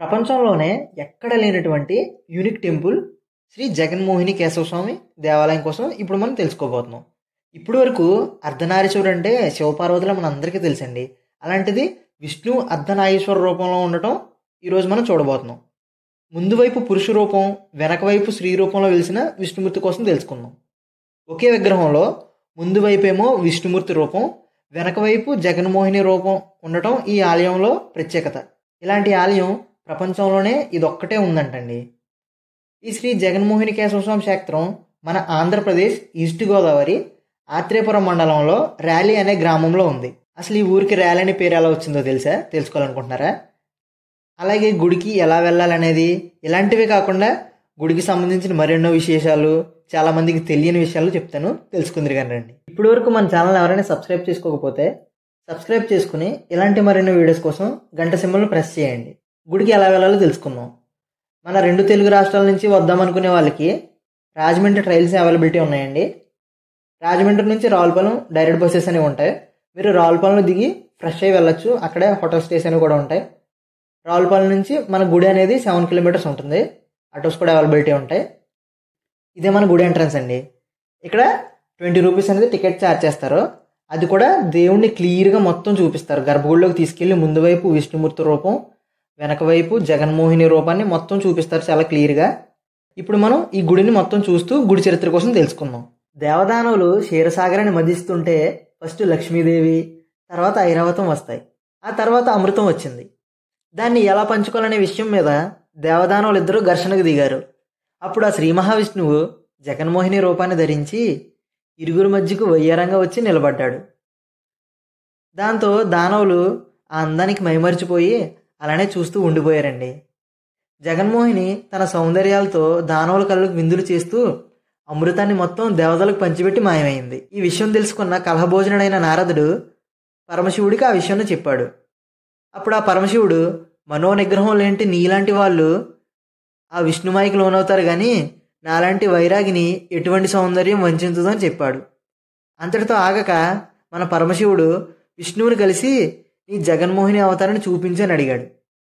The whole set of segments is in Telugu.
ప్రపంచంలోనే ఎక్కడ లేనటువంటి యూనిక్ టెంపుల్ శ్రీ జగన్మోహిని కేశవ స్వామి దేవాలయం కోసం ఇప్పుడు మనం తెలుసుకోబోతున్నాం ఇప్పటి వరకు అర్ధనారీశ్వరుడు అంటే శివపార్వతులు మన అందరికీ తెలుసండి అలాంటిది విష్ణు అర్ధనారీశ్వర రూపంలో ఉండటం ఈరోజు మనం చూడబోతున్నాం ముందు వైపు పురుష రూపం వెనక వైపు స్త్రీ రూపంలో వెలిసిన విష్ణుమూర్తి కోసం తెలుసుకుందాం ఒకే విగ్రహంలో ముందు వైపు ఏమో విష్ణుమూర్తి రూపం వెనక వైపు జగన్మోహిని రూపం ఉండటం ఈ ఆలయంలో ప్రత్యేకత ఇలాంటి ఆలయం ప్రపంచంలోనే ఇదొక్కటే ఉందంటండి ఈ శ్రీ జగన్మోహిని కేశవస్వామి క్షేత్రం మన ఆంధ్రప్రదేశ్ ఈస్ట్ గోదావరి ఆత్రేయపురం మండలంలో ర్యాలీ అనే గ్రామంలో ఉంది అసలు ఈ ఊరికి ర్యాలీ అనే పేరు ఎలా వచ్చిందో తెలుసా తెలుసుకోవాలనుకుంటున్నారా అలాగే గుడికి ఎలా వెళ్ళాలనేది ఇలాంటివే కాకుండా గుడికి సంబంధించిన మరెన్నో విశేషాలు చాలా మందికి తెలియని విషయాలు చెప్తాను తెలుసుకుందరు కానీ రండి ఇప్పటి వరకు మన ఛానల్ ఎవరైనా సబ్స్క్రైబ్ చేసుకోకపోతే సబ్స్క్రైబ్ చేసుకుని ఇలాంటి మరెన్నో వీడియోస్ కోసం గంట సింబల్ను ప్రెస్ చేయండి గుడికి ఎలా వెళ్ళాలో తెలుసుకుందాం మన రెండు తెలుగు రాష్ట్రాల నుంచి వద్దామనుకునే వాళ్ళకి రాజమండ్రి ట్రైల్స్ అవైలబిలిటీ ఉన్నాయండి రాజమండ్రి నుంచి రావులపాలెం డైరెక్ట్ బస్సెస్ అనేవి ఉంటాయి మీరు రావులపాలెంలో దిగి ఫ్రెష్ అయ్యి వెళ్ళొచ్చు అక్కడే హోటల్ స్టేస్ అనేవి కూడా ఉంటాయి రావులపాలెం నుంచి మన గుడి అనేది సెవెన్ కిలోమీటర్స్ ఉంటుంది ఆటోస్ కూడా అవైలబిలిటీ ఉంటాయి ఇదే మన గుడి ఎంట్రన్స్ అండి ఇక్కడ ట్వంటీ రూపీస్ అనేది టికెట్ ఛార్జ్ చేస్తారు అది కూడా దేవుణ్ణి క్లియర్గా మొత్తం చూపిస్తారు గర్భగుడిలోకి తీసుకెళ్ళి ముందు వైపు విష్ణుమూర్తి రూపం వెనక వైపు జగన్మోహిని రూపాన్ని మొత్తం చూపిస్తారు చాలా క్లియర్గా ఇప్పుడు మనం ఈ గుడిని మొత్తం చూస్తూ గుడి చరిత్ర కోసం తెలుసుకుందాం దేవదానవులు క్షీరసాగరాన్ని మదిస్తుంటే ఫస్ట్ లక్ష్మీదేవి తర్వాత ఐరావతం వస్తాయి ఆ తర్వాత అమృతం వచ్చింది దాన్ని ఎలా పంచుకోవాలనే విషయం మీద దేవదానవులు ఇద్దరు ఘర్షణకు దిగారు అప్పుడు ఆ శ్రీ మహావిష్ణువు జగన్మోహిని రూపాన్ని ధరించి ఇరుగురు మధ్యకు వయ్యారంగా వచ్చి నిలబడ్డాడు దాంతో దానవులు ఆ అందానికి మైమరిచిపోయి అలానే చూస్తూ ఉండిపోయారండి జగన్మోహిని తన సౌందర్యాలతో దానవుల కళ్ళకు విందులు చేస్తూ అమృతాన్ని మొత్తం దేవతలకు పంచిపెట్టి మాయమైంది ఈ విషయం తెలుసుకున్న కలహభోజనుడైన నారదుడు పరమశివుడికి ఆ విషయాన్ని చెప్పాడు అప్పుడు ఆ పరమశివుడు మనోనిగ్రహం లేంటి నీలాంటి వాళ్ళు ఆ విష్ణుమాయికి లోనవుతారు కానీ నాలాంటి వైరాగిని ఎటువంటి సౌందర్యం వంచదు అని చెప్పాడు అంతటితో ఆగక మన పరమశివుడు విష్ణువుని కలిసి నీ జగన్మోహిని అవతారాన్ని చూపించని అడిగాడు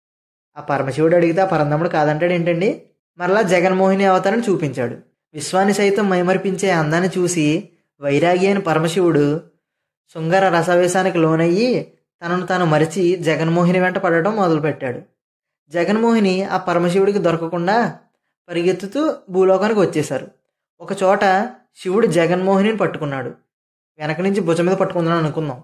ఆ పరమశివుడు అడిగితే ఆ పరందముడు కాదంటాడు ఏంటండి మరలా జగన్మోహిని అవతారాన్ని చూపించాడు విశ్వాన్ని సైతం మైమరిపించే అందాన్ని చూసి వైరాగి అయిన పరమశివుడు శృంగార రసవేశానికి లోనయ్యి తనను తాను మరిచి జగన్మోహిని వెంట పడటం మొదలుపెట్టాడు జగన్మోహిని ఆ పరమశివుడికి దొరకకుండా పరిగెత్తుతూ భూలోకానికి వచ్చేశారు ఒక చోట శివుడు జగన్మోహిని పట్టుకున్నాడు వెనక నుంచి భుజం మీద పట్టుకుందాం అనుకుందాం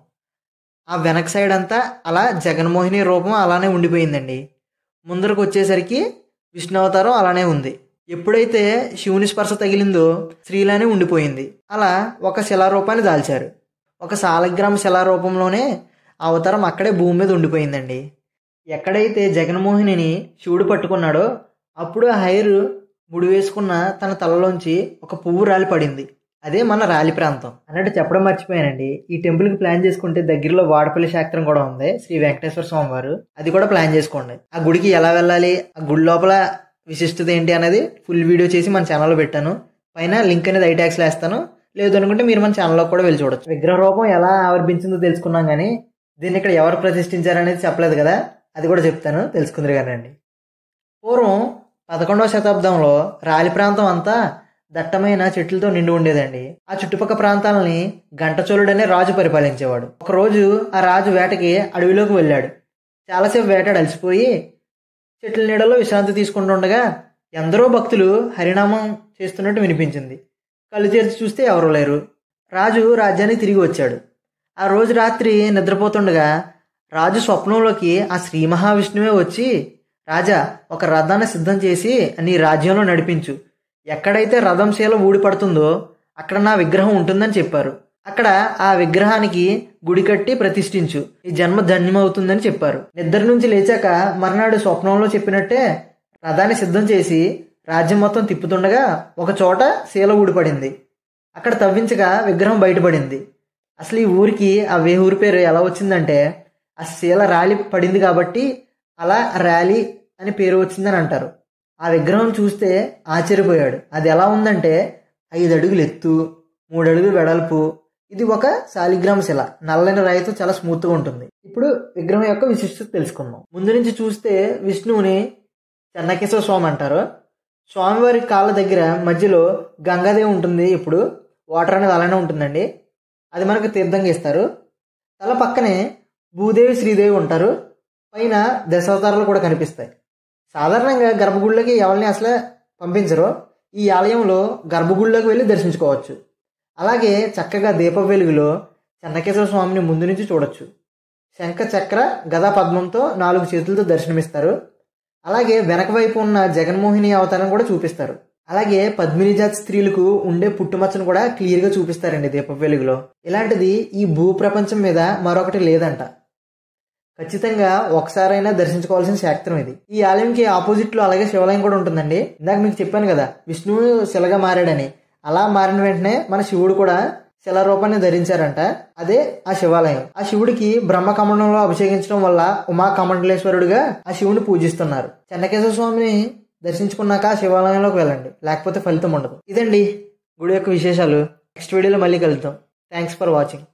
ఆ వెనక సైడ్ అంతా అలా జగన్మోహిని రూపం అలానే ఉండిపోయిందండి ముందరకు వచ్చేసరికి విష్ణు అవతారం అలానే ఉంది ఎప్పుడైతే శివుని స్పర్శ తగిలిందో స్త్రీలానే ఉండిపోయింది అలా ఒక శిలారూపాన్ని దాల్చారు ఒక సాలగ్రామ శిలారూపంలోనే ఆ అవతారం అక్కడే భూమి మీద ఉండిపోయిందండి ఎక్కడైతే జగన్మోహిని శివుడు పట్టుకున్నాడో అప్పుడు ఆ హైర్ ముడి వేసుకున్న తన తలలోంచి ఒక పువ్వు రాలి పడింది అదే మన రాలి ప్రాంతం అన్నట్టు చెప్పడం మర్చిపోయానండి ఈ టెంపుల్కి ప్లాన్ చేసుకుంటే దగ్గరలో వాడపల్లి శాస్త్రం కూడా ఉంది శ్రీ వెంకటేశ్వర స్వామి వారు అది కూడా ప్లాన్ చేసుకోండి ఆ గుడికి ఎలా వెళ్ళాలి ఆ గుడి లోపల విశిష్టత ఏంటి అనేది ఫుల్ వీడియో చేసి మన ఛానల్లో పెట్టాను పైన లింక్ అనేది ఐటాక్స్లో వేస్తాను లేదు అనుకుంటే మీరు మన ఛానల్లో కూడా వెళ్ళి చూడొచ్చు విగ్రహ రూపం ఎలా ఆవిర్భించిందో తెలుసుకున్నాం కానీ దీన్ని ఇక్కడ ఎవరు ప్రతిష్ఠించారనేది చెప్పలేదు కదా అది కూడా చెప్తాను తెలుసుకుందరు కానండి పూర్వం పదకొండవ శతాబ్దంలో రాలి ప్రాంతం అంతా దట్టమైన చెట్లతో నిండి ఉండేదండి ఆ చుట్టుపక్కల ప్రాంతాలని గంటచోళుడు అనే రాజు పరిపాలించేవాడు ఒకరోజు ఆ రాజు వేటకి అడవిలోకి వెళ్ళాడు చాలాసేపు వేటాడు అలసిపోయి చెట్ల నీడలో విశ్రాంతి తీసుకుంటుండగా ఎందరో భక్తులు హరినామం చేస్తున్నట్టు వినిపించింది కళ్ళు తెరిచి చూస్తే ఎవరూ లేరు రాజు రాజ్యానికి తిరిగి వచ్చాడు ఆ రోజు రాత్రి నిద్రపోతుండగా రాజు స్వప్నంలోకి ఆ శ్రీ మహావిష్ణువే వచ్చి రాజా ఒక రథాన్ని సిద్ధం చేసి నీ రాజ్యంలో నడిపించు ఎక్కడైతే రథం శీల ఊడిపడుతుందో అక్కడ నా విగ్రహం ఉంటుందని చెప్పారు అక్కడ ఆ విగ్రహానికి గుడి కట్టి ప్రతిష్ఠించు ఈ జన్మ ధన్యమవుతుందని చెప్పారు నిద్ర నుంచి లేచాక మర్నాడు స్వప్నంలో చెప్పినట్టే రథాన్ని సిద్ధం చేసి రాజ్యం మొత్తం తిప్పుతుండగా ఒక చోట శీల ఊడిపడింది అక్కడ తవ్వించగా విగ్రహం బయటపడింది అసలు ఈ ఊరికి ఆ వే ఊరి పేరు ఎలా వచ్చిందంటే ఆ శీల ర్యాలీ పడింది కాబట్టి అలా ర్యాలీ అని పేరు వచ్చిందని అంటారు ఆ విగ్రహం చూస్తే ఆశ్చర్యపోయాడు అది ఎలా ఉందంటే ఐదు అడుగులు ఎత్తు మూడు అడుగులు వెడల్పు ఇది ఒక శాలిగ్రామ శిల నల్లని రాయితో చాలా స్మూత్గా ఉంటుంది ఇప్పుడు విగ్రహం యొక్క విశిష్టత తెలుసుకుందాం ముందు నుంచి చూస్తే విష్ణువుని చెన్నకేశ్వర స్వామి అంటారు స్వామివారి కాళ్ళ దగ్గర మధ్యలో గంగాదేవి ఉంటుంది ఇప్పుడు వాటర్ అనేది అలానే ఉంటుందండి అది మనకు తీర్థంగా ఇస్తారు తల పక్కనే భూదేవి శ్రీదేవి ఉంటారు పైన దశావతారాలు కూడా కనిపిస్తాయి సాధారణంగా గర్భగుడిలోకి ఎవరిని అసలే పంపించరు ఈ ఆలయంలో గర్భగుడిలోకి వెళ్ళి దర్శించుకోవచ్చు అలాగే చక్కగా దీప వెలుగులో చెన్నకేశ్వర స్వామిని ముందు నుంచి చూడొచ్చు శంఖ చక్ర గదా పద్మంతో నాలుగు చేతులతో దర్శనమిస్తారు అలాగే వెనక వైపు ఉన్న జగన్మోహిని అవతారం కూడా చూపిస్తారు అలాగే పద్మిని జాతి స్త్రీలకు ఉండే పుట్టుమచ్చను కూడా క్లియర్గా చూపిస్తారండి దీప వెలుగులో ఇలాంటిది ఈ భూ ప్రపంచం మీద మరొకటి లేదంట ఖచ్చితంగా ఒకసారైనా దర్శించుకోవాల్సిన శాస్త్రం ఇది ఈ ఆలయంకి ఆపోజిట్ లో అలాగే శివాలయం కూడా ఉంటుందండి ఇందాక మీకు చెప్పాను కదా విష్ణువు శిలగా మారాడని అలా మారిన వెంటనే మన శివుడు కూడా శిల రూపాన్ని ధరించారంట అదే ఆ శివాలయం ఆ శివుడికి బ్రహ్మకమండంలో అభిషేకించడం వల్ల ఉమా కమండలేశ్వరుడుగా ఆ శివుని పూజిస్తున్నారు చెన్నకేశ్వర స్వామిని దర్శించుకున్నాక ఆ శివాలయంలోకి వెళ్ళండి లేకపోతే ఫలితం ఉండదు ఇదండి గుడి యొక్క విశేషాలు నెక్స్ట్ వీడియోలో మళ్ళీ కలుద్దాం థ్యాంక్స్ ఫర్ వాచింగ్